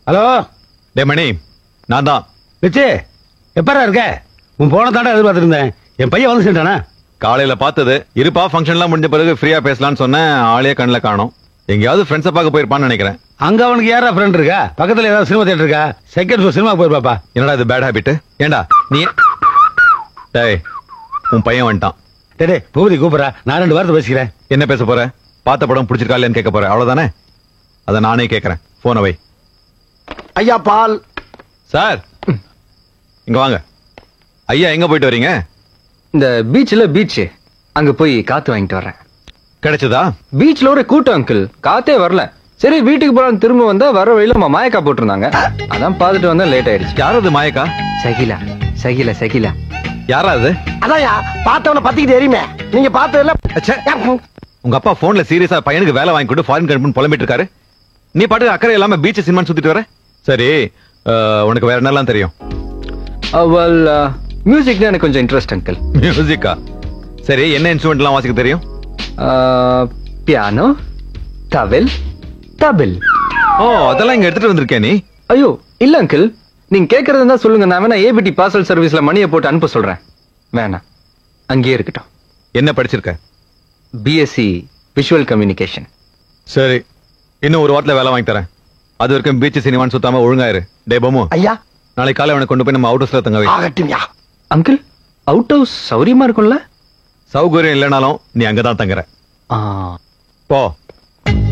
Hello டே மணி நான் தான் பிச்சு எப்பரா இருக்க உன் போன தாண்டா எதிர்பார்த்திருந்தேன் என் பையன் வந்து சேர்ந்தானா காலையில பார்த்தது இருப்பா ஃபங்க்ஷன்லாம் முடிஞ்ச பிறகு ஃப்ரீயா பேசலாம்னு சொன்னேன் ஆளே கண்ணில் காணோம் எங்கேயாவது ஃப்ரெண்ட்ஸை பார்க்க போயிருப்பான்னு நினைக்கிறேன் அங்க அவனுக்கு யாரா ஃப்ரெண்ட் இருக்கா பக்கத்துல ஏதாவது சினிமா தியேட்டர் இருக்கா செகண்ட் ஷோ சினிமா போயிருப்பாப்பா என்னடா இது பேட் ஹாபிட் ஏண்டா நீ டேய் உன் பையன் வந்துட்டான் டேய் டேய், பூபதி கூப்பிடுறா நான் ரெண்டு வாரத்தை பேசிக்கிறேன் என்ன பேச போற பார்த்த படம் பிடிச்சிருக்கா இல்லையான்னு கேட்க போற அவ்வளவுதானே அதை நானே கேட்கறேன் போன வை ஐயா பால் சார் இங்க வாங்க ஐயா எங்க போயிட்டு வரீங்க இந்த பீச்ல பீச் அங்க போய் காத்து வாங்கிட்டு வர்றேன் கிடைச்சதா பீச்ல ஒரு கூட்டம் அங்கிள் காத்தே வரல சரி வீட்டுக்கு போலாம் திரும்ப வந்தா வர வழியில நம்ம மாயக்கா போட்டிருந்தாங்க அதான் பார்த்துட்டு வந்தா லேட் ஆயிடுச்சு யார் அது மாயக்கா சகிலா சகிலா சகிலா யாரா அது அதான்யா பார்த்தவன பத்திக்கிட்டு எரியுமே நீங்க பார்த்ததுல அச்சே. உங்க அப்பா போன்ல சீரியஸா பையனுக்கு வேலை வாங்கி கொண்டு ஃபாரின் கம்பெனி புலம்பிட்டு இருக்காரு நீ பாட்டு அக்கறை இல்லாம பீச் சினிமா சுத்திட்டு வர சரி அஹ், உனக்கு வேற என்னலாம் தெரியும் அவள் மியூசிக் எனக்கு கொஞ்சம் இன்ட்ரெஸ்ட் அங்கிள் மியூசிக்கா சரி என்ன இன்ஸ்ட்ருமெண்ட் எல்லாம் வாசிக்க தெரியும் பியானோ தவில் தபில் ஓ அதெல்லாம் இங்க எடுத்துட்டு வந்திருக்கே நீ ஐயோ இல்ல அங்கிள் நீங்க கேக்குறது இருந்தா சொல்லுங்க நான் வேணா ஏபிடி பார்சல் சர்வீஸ்ல மணியை போட்டு அனுப்ப சொல்றேன் வேணாம் அங்கேயே இருக்கட்டும் என்ன படிச்சிருக்க பிஎஸ்சி விஷுவல் கம்யூனிகேஷன் சரி இன்னும் ஒரு வாரத்துல வேலை வாங்கி தரேன் அது வரைக்கும் பீச் சினிமான்னு சுத்தாம ஒழுங்காயிரு டே பமு ஐயா நாளைக்கு காலை அவனை கொண்டு போய் நம்ம அவுட் ஹவுஸ்ல தங்க வை ஆகட்டும்யா அங்கிள் அவுட் ஹவுஸ் சௌரியமா இருக்கும்ல சௌகரியம் இல்லைனாலும் நீ அங்கதான் தங்குற ஆ போ